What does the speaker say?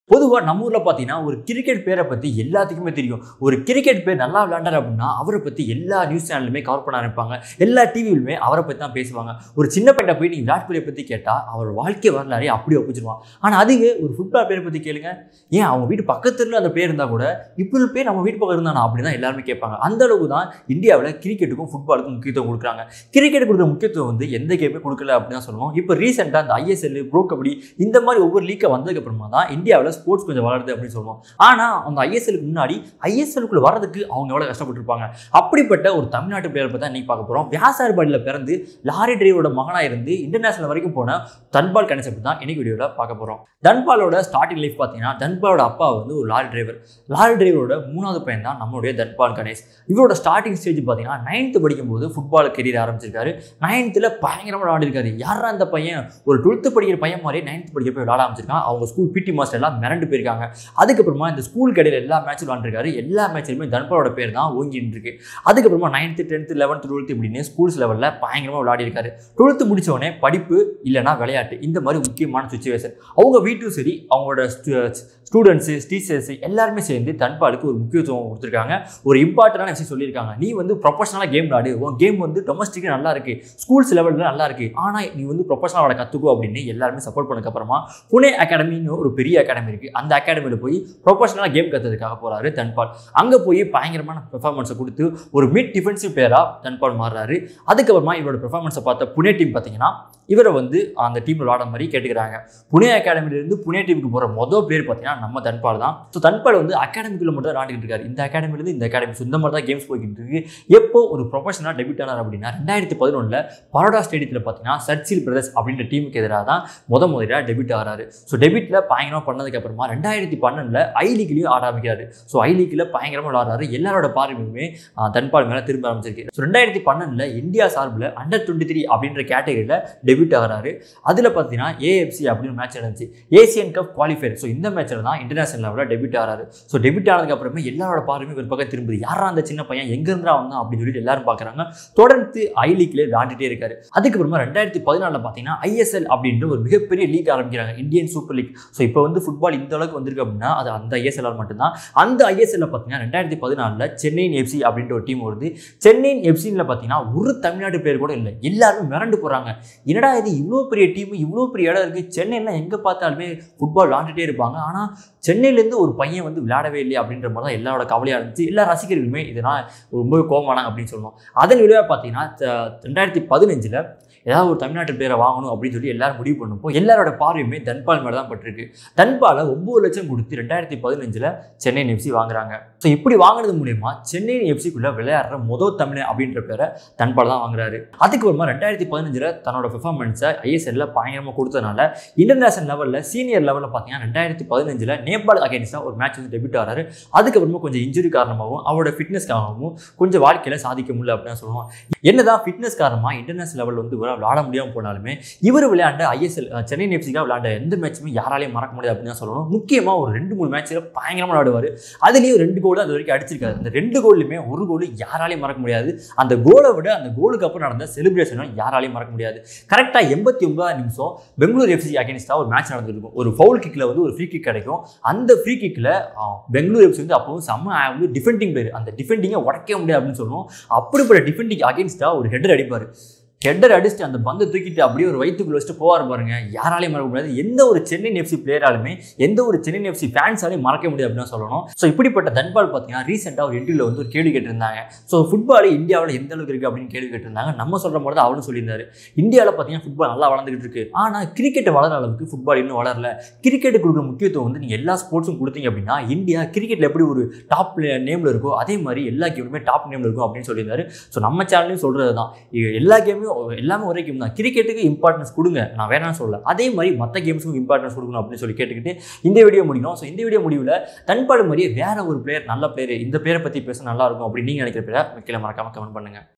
பொதுவாக நம்ம ஊரில் பார்த்தீங்கன்னா ஒரு கிரிக்கெட் பேரை பற்றி எல்லாத்துக்குமே தெரியும் ஒரு கிரிக்கெட் பேர் நல்லா விளையாண்டார் அப்படின்னா அவரை பற்றி எல்லா நியூஸ் சேனலுமே கவர் பண்ண ஆரம்பிப்பாங்க எல்லா டிவியிலுமே அவரை பற்றி தான் பேசுவாங்க ஒரு சின்ன பையனை போய் நீங்கள் விராட் கோலியை பற்றி கேட்டால் அவர் வாழ்க்கை வரலாறே அப்படியே ஒப்பிச்சிருவான் ஆனால் அதுவே ஒரு ஃபுட்பால் பேரை பற்றி கேளுங்க ஏன் அவங்க வீட்டு பக்கத்துல அந்த பேர் இருந்தால் கூட இப்படி பேர் நம்ம வீட்டு பக்கம் இருந்தானா அப்படி தான் எல்லாருமே கேட்பாங்க அந்த அளவுக்கு தான் இந்தியாவில் கிரிக்கெட்டுக்கும் ஃபுட்பாலுக்கும் முக்கியத்துவம் கொடுக்குறாங்க கிரிக்கெட் கொடுக்குற முக்கியத்துவம் வந்து எந்த கேமே கொடுக்கல அப்படின்னு தான் சொல்லணும் இப்போ ரீசெண்டாக அந்த ஐஎஸ்எல் ப்ரோ கபடி இந்த மாதிரி ஒவ்வொரு லீக்கை வந்ததுக்கு அப்புறமா தான் இந்தியாவில் ஸ்போர்ட்ஸ் கொஞ்சம் வளருது அப்படின்னு சொல்லுவோம் ஆனால் அந்த ஐஎஸ்எலுக்கு முன்னாடி ஐஎஸ்எலுக்குள்ள வரதுக்கு அவங்க எவ்வளோ கஷ்டப்பட்டிருப்பாங்க அப்படிப்பட்ட ஒரு தமிழ்நாட்டு பிளேயர் பற்றி தான் இன்னைக்கு பார்க்க போகிறோம் வியாசார்பாடியில் பிறந்து லாரி டிரைவரோட மகனாக இருந்து இன்டர்நேஷனல் வரைக்கும் போன தன்பால் கன்செப்ட் தான் இன்னைக்கு வீடியோவில் பார்க்க போகிறோம் தன்பாலோட ஸ்டார்டிங் லைஃப் பார்த்தீங்கன்னா தன்பாலோட அப்பா வந்து ஒரு லாரி டிரைவர் லாரி டிரைவரோட மூணாவது பையன் தான் நம்மளுடைய தன்பால் கணேஷ் இவரோட ஸ்டார்டிங் ஸ்டேஜ் பார்த்தீங்கன்னா நைன்த்து படிக்கும்போது ஃபுட்பால் கெரியர் ஆரம்பிச்சிருக்காரு நைன்த்தில் பயங்கரமாக விளையாடிருக்காரு யாரா அந்த பையன் ஒரு டுவெல்த்து படிக்கிற பையன் மாதிரி நைன்த் படிக்க போய் விளையாட ஆரம்பிச்சிருக்கான் அவங்க ஸ்கூல் பிடி மாஸ்டர் எல்லாம் மிரண்டு போயிருக்காங்க அதுக்கப்புறமா இந்த ஸ்கூல் கடையில் எல்லா மேட்சும் விளாண்டுருக்காரு எல்லா மேட்ச்லையுமே தன்பாலோட பேர் தான் ஓங்கிட்டு இருக்கு அதுக்கப்புறமா நைன்த்து டென்த்து லெவன்த்து டுவெல்த்து இப்படின்னு ஸ்கூல்ஸ் லெவலில் பயங்கரமாக விளையாடி இருக்காரு டுவெல்த்து முடிச்ச உடனே படிப்பு இல்லைனா விளையாட்டு இந்த மாதிரி முக்கியமான சுச்சுவேஷன் அவங்க வீட்டும் சரி அவங்களோட ஸ்டூடெண்ட்ஸு டீச்சர்ஸ் எல்லாருமே சேர்ந்து தன்பாலுக்கு ஒரு முக்கியத்துவம் கொடுத்துருக்காங்க ஒரு இம்பார்ட்டண்டான விஷயம் சொல்லியிருக்காங்க நீ வந்து ப்ரொஃபஷனலாக கேம் விளாடு உன் கேம் வந்து டொமஸ்டிக்காக நல்லா இருக்கு ஸ்கூல்ஸ் லெவலில் நல்லா இருக்கு ஆனால் நீ வந்து ப்ரொஃபஷனல் விளாட கற்றுக்கோ அப்படின்னு எல்லாருமே சப்போர்ட் பண்ணதுக்கப்புறமா புனே அகாடமின்னு ஒரு பெரிய அகாடமி இருக்குது அந்த அகாடமியில் போய் ப்ரொஃபஷனலாக கேம் கற்றுறதுக்காக போகிறாரு தன்பால் அங்கே போய் பயங்கரமான பெர்ஃபார்மன்ஸை கொடுத்து ஒரு மிட் டிஃபென்சிவ் பிளேயராக தன்பால் மாறுறாரு அதுக்கப்புறமா இவரோட பெர்ஃபார்மன்ஸை பார்த்த புனே டீம் பார்த்தீங்கன்னா இவரை வந்து அந்த டீமில் விளாட மாதிரி கேட்டுக்கிறாங்க புனே அகாடமிலேருந்து புனே டீமுக்கு போகிற மொதல் பேர் பார்த்தீங்கன்னா நம்ம தன்பால் தான் ஸோ தன்பால் வந்து அகாடமிக்குள்ள மட்டும் தான் விளாண்டுக்கிட்டு இருக்காரு இந்த அகாடமிலேருந்து இந்த அகாடமி ஸோ இந்த மாதிரி தான் கேம்ஸ் போய்கிட்டு இருக்கு எப்போ ஒரு ப்ரொஃபஷனலாக டெபியூட் ஆனார் அப்படின்னா ரெண்டாயிரத்தி பதினொன்றில் பரோடா ஸ்டேடியத்தில் பார்த்தீங்கன்னா சர்ச்சில் பிரதர்ஸ் அப்படின்ற டீமுக்கு எதிராக தான் முத முதலாக டெபியூட் ஆகிறாரு ஸோ டெபியூட்டில் பயங்கரமாக பண்ணதுக்கப்புறமா ரெண்டாயிரத்தி பன்னெண்டில் ஐ லீக்லையும் ஆட ஆரம்பிக்கிறாரு ஸோ ஐ லீக்கில் பயங்கரமாக விளாடுறாரு எல்லாரோட பார்வையுமே ஆஹ், தன்பால் மேலே திரும்ப ஆரம்பிச்சிருக்கு ஸோ ரெண்டாயிரத்தி பன்னெண்டில் இந்தியா சார்பில் அண்டர் டுவெண்ட்டி த்ரீ அப்படின்ற கேட்டகரியில் டெபியூட் ஆகிறாரு அதில் பார்த்தீங்கன்னா ஏஎஃப்சி அப்படின்னு மேட்ச் நடந்துச்சு ஏசியன் கப் குவாலிஃபயர் ஸோ இந்த மேட்ச்சில் தான் இன்டர்நேஷனல் லெவலில் டெபியூட் ஆகிறாரு ஸோ டெபியூட் ஆனதுக்கு அப்புறமே எல்லாரோட பார்வையும் ஒரு பக்கம் திரும்புது யாரா அந்த சின்ன பையன் எங்க இருந்தா வந்தான் அப்படின்னு சொல்லிட்டு எல்லாரும் பார்க்குறாங்க தொடர்ந்து ஐ லீக்ல விளாண்டுட்டே இருக்காரு அதுக்கப்புறமா ரெண்டாயிரத்தி பதினாலில் பார்த்தீங்கன்னா ஐஎஸ்எல் அப்படின்ற ஒரு மிகப்பெரிய லீக் ஆரம்பிக்கிறாங்க இந்தியன் சூப்பர் லீக் ஸோ இப்போ வந்து ஃபுட்பால் இந்த அளவுக்கு வந்திருக்கு அப்படின்னா அது அந்த ஐஎஸ்எல் மட்டும்தான் அந்த ஐஎஸ்எல்ல பார்த்தீங்கன்னா ரெண்டாயிரத்தி பதினாலில் சென்னையின் எஃப்சி அப்படின்ற ஒரு டீம் வருது சென்னையின் எஃப்சியில் பார்த்தீங்கன்னா ஒரு தமிழ்நாடு பேர் கூட இல்லை எல்லாருமே மிரண்டு போகிறாங்க என்னடா இது இவ்வளோ பெரிய டீம் இவ்வளோ பெரிய இடம் இருக்குது சென்னையில் எங்கே பார்த்தாலுமே ஃபுட்பால் விளாண்டுட்டே இருப்பாங்க ஆனால் சென்னையிலேருந்து ஒரு பையன் வந்து விளையாடவே இல்லை அப்படின்ற மாதிரி தான் எல்லாரோட கவலையாக இருந்துச்சு எல்லா ரசிகர்களுமே இதனால் ரொம்ப கோமானாங்க அப்படின்னு சொல்லணும் அதன் விளைவாக பார்த்தீங்கன்னா த- ரெண்டாயிரத்தி பதினஞ்சில் ஏதாவது ஒரு தமிழ்நாட்டு பேரை வாங்கணும் அப்படின்னு சொல்லி எல்லாரும் முடிவு பண்ணப்போ எல்லாரோட பார்வையுமே தன்பால் மேலே தான் பட்டிருக்கு தன்பாலை ஒம்பது லட்சம் கொடுத்து ரெண்டாயிரத்தி பதினஞ்சில் சென்னை எஃப்சி வாங்குறாங்க ஸோ இப்படி வாங்கினது மூலயமா சென்னை எஃப்சிக்குள்ளே விளையாடுற முதல் தமிழ் அப்படின்ற பேரை தன்பால் தான் வாங்குறாரு அதுக்கப்புறமா ரெண்டாயிரத்தி பதினஞ்சில் தன்னோட பெர்ஃபார்மன்ஸை ஐஎஸ்எல்ல பயங்கரமாக கொடுத்ததுனால இன்டர்நேஷனல் லெவலில் சீனியர் லெவலில் பார்த்தீங்கன்னா ரெண்டாயிரத்தி பதினஞ்சில் நேபாள் அகேன்ஸ்டாக ஒரு மேட்ச் வந்து டெபியூட் ஆகிறாரு அதுக்கப்புறமா கொஞ்சம் இன்ஜுரி காரணமாகவும் அவரோட ஃபிட்னஸ்க்காகவும் கொஞ்சம் வாழ்க்கையில் சாதிக்க முடியல அப்படின்னு சொல்லுவோம் என்னதான் ஃபிட்னஸ் காரணமாக இன்டர்நேஷனல் லெவல் வந்து இவரால் விளாட முடியாமல் போனாலுமே இவர் விளையாண்ட ஐஎஸ்எல் சென்னை எஃப்சிக்காக விளையாண்ட எந்த மேட்சுமே யாராலையும் மறக்க முடியாது அப்படின்னு தான் சொல்லணும் முக்கியமாக ஒரு ரெண்டு மூணு மேட்ச்சில் பயங்கரமாக விளையாடுவார் அதுலேயும் ரெண்டு கோல் அது வரைக்கும் அடிச்சிருக்காரு அந்த ரெண்டு கோல்லையுமே ஒரு கோல் யாராலையும் மறக்க முடியாது அந்த கோலை விட அந்த கோலுக்கு அப்புறம் நடந்த செலிப்ரேஷனும் யாராலையும் மறக்க முடியாது கரெக்டாக எண்பத்தி ஒன்பதாம் நிமிஷம் பெங்களூர் எஃப்சி அகேன்ஸ்டாக ஒரு மேட்ச் நடந்திருக்கும் ஒரு ஃபவுல் கிக்கில் வந்து ஒரு ஃப்ரீ கிக் கிடைக்கும் அந்த ஃப்ரீ கிக்கில் பெங்களூர் எஃப்சி வந்து அப்பவும் செம்ம வந்து டிஃபெண்டிங் பிளேயர் அந்த டிஃபெண்டிங்கை உடைக்க முடியாது அப்படின்னு சொல்லுவோம் அப்படிப்பட்ட டிஃபெண்டிங் அகேன்ஸ்டாக ஒரு ஹெட்டர் அடிப்பார் ஹெட்டர் அடிச்சுட்டு அந்த பந்தை தூக்கிட்டு அப்படியே ஒரு வயிற்றுக்குள்ள வச்சுட்டு போவார் பாருங்க யாராலையும் மறக்க முடியாது எந்த ஒரு சென்னை எஃப்சி பிளேயராலுமே எந்த ஒரு சென்னை எஃப்சி ஃபேன்ஸாலையும் மறக்க முடியாது அப்படின்னு தான் சொல்லணும் ஸோ இப்படிப்பட்ட தன்பால் பார்த்தீங்கன்னா ரீசெண்டாக ஒரு இன்டர்வியூல வந்து ஒரு கேள்வி கேட்டிருந்தாங்க ஸோ ஃபுட்பால் இந்தியாவில் எந்த அளவுக்கு இருக்குது அப்படின்னு கேள்வி கேட்டிருந்தாங்க நம்ம சொல்கிற மாதிரி தான் அவரும் சொல்லியிருந்தாரு இந்தியாவில் பார்த்தீங்கன்னா ஃபுட்பால் நல்லா வளர்ந்துகிட்டு இருக்கு ஆனால் கிரிக்கெட் வளர அளவுக்கு ஃபுட்பால் இன்னும் வளரல கிரிக்கெட்டுக்கு கொடுக்குற முக்கியத்துவம் வந்து நீங்கள் எல்லா ஸ்போர்ட்ஸும் கொடுத்தீங்க அப்படின்னா இந்தியா கிரிக்கெட்டில் எப்படி ஒரு டாப் நேமில் இருக்கோ அதே மாதிரி எல்லா கேமுமே டாப் நேமில் இருக்கும் அப்படின்னு சொல்லியிருந்தாரு ஸோ நம்ம சேனல்லையும் சொல்கிறது தான் இது எல்லா கேமும் எல்லாமே ஒரே கேம் தான் கிரிக்கெட்டுக்கு இம்பார்ட்டன்ஸ் கொடுங்க நான் வேணாம் சொல்லல அதே மாதிரி மற்ற கேம்ஸுக்கும் இம்பார்ட்டன்ஸ் கொடுக்கணும் அப்படின்னு சொல்லி கேட்டுக்கிட்டு இந்த வீடியோ முடிக்கணும் ஸோ இந்த வீடியோ முடிவில் தன்பாடு மாதிரியே வேற ஒரு பிளேயர் நல்ல பிளேயர் இந்த பிளேயரை பற்றி பேச நல்லா இருக்கும் அப்படின்னு நீங்கள் நினைக்கிற பிளேயர் கீழே மறக்காம கமெண்ட் பண்ணுங்க